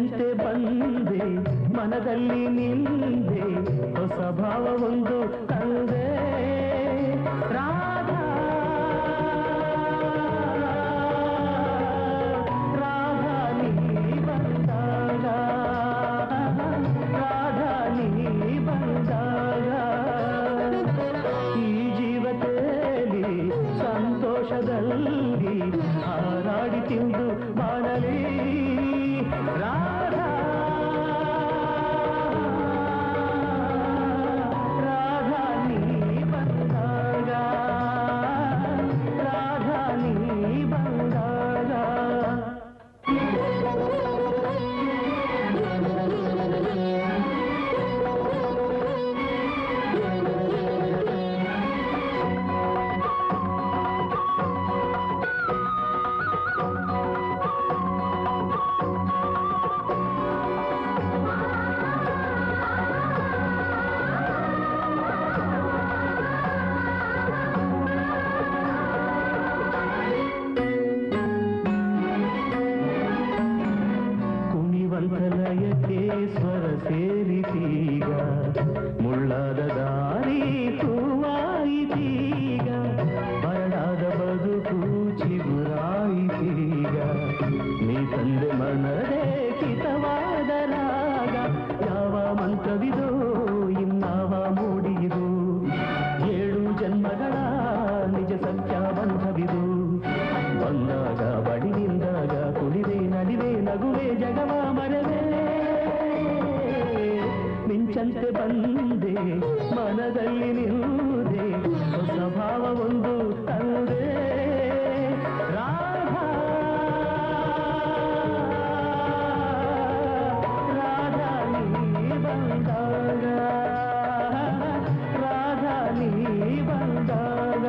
ಮಿಂಚಂತೆ ಬಂದೆ ಮನದಲ್ಲಿ ನಿಂದೆ ಹೊಸ ಭಾವ ಒಂದು ತಂದೆ ರಾಧಾ ರಾಧಾ ನೀ ಬಂದಾಗ ರಾಧಾ ನೀ ಬಂದಾಗ ಈ ಜೀವತೆಯಲ್ಲಿ ಸಂತೋಷದಲ್ಲಿ ಹಾರಾಡಿ ತಿಂದು ಬಾಳಲಿ ರಾಧಾ ರಾಧಾ ನೀ ಬಂದಾಗ ರಾಧಾ ನೀ ಬಂದಾಗ ಕುಣಿವಂತಲಯಕ್ಕೆ ಸ್ವರ ಸೇರಿತೀಗ ಮುಳ್ಳಾದ ದಾರಿ ಹೂವಾಯಿತೀಗ ಬರಡಾದ ಬದುಕು ಚಿಗುರಾಯಿತೀಗ ನೀ ತಂದೆ ಮನದೇ ಕಿತವಾದ ರಾಗ ಯಾವ ಮಂತ್ರವಿದೋ ಇನ್ನಾವ ಮೂಡಿದು ಏಳು ಜನ್ಮಗಳ ನಿಜ ಸತ್ಯ ಬಂಧವಿದು ಬಂದಾಗ ಬಡಿನಿಂದಾಗ ಕುಡಿವೆ ನಡಿವೆ ನಗುವೆ ಜಗವ ಮರವೇ ಮಿಂಚಂತೆ ಬಂದೆ ಮನದಲ್ಲಿ ನಿಲ್ಲುದೆ ಹೊಸ ಭಾವ ಒಂದು ತಂದೆ ರಾಧಾ ರಾಧಾ ನೀ ಬಂದಾಗ ರಾಧಾ ನೀ ಬಂದಾಗ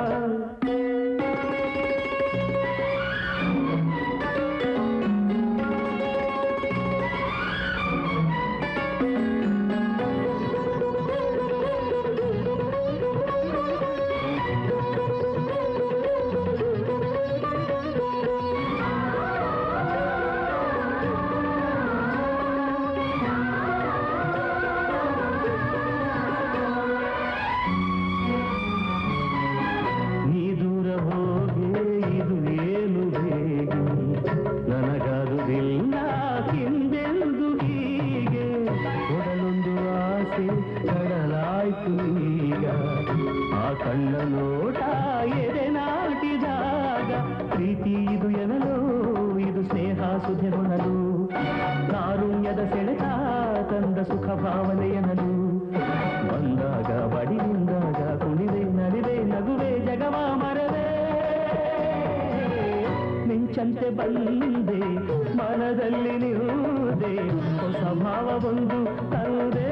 ನೀ ದೂರ ಹೋಗೆ ಇದು ಏನು ಹೇಗೆ ನನಗಾದುದಿಲ್ಲ ಹಿಂದೆಂದು ಹೀಗೆ ಕೊಡಲೊಂದು ಆಸೆ ಕಡಲಾಯ್ತು ಈಗ ಆ ಕಣ್ಣ ನೋಟ ಎದೆ ನಾಟಿದಾಗ ಪ್ರೀತಿ ಇದು ಎನಲು ಇದು ಸ್ನೇಹ ಸುಧೆ ಹೊನಲು ಕಾರುಣ್ಯದ ಸೆಳೆತ ತಂದ ಸುಖ ಭಾವನೆ ಎನಲು ಬಂದಾಗ ಬಡಿನಿಂದಾಗ ಕುಣಿವೆ ನಲಿವೆ ನಗುವೆ ಜಗವ ಮರವೇ ಮಿಂಚಂತೆ ಬಂದೆ ಮನದಲ್ಲಿ ನಿಲ್ಲುದೆ ಹೊಸ ಭಾವ ಒಂದು ತಂದೆ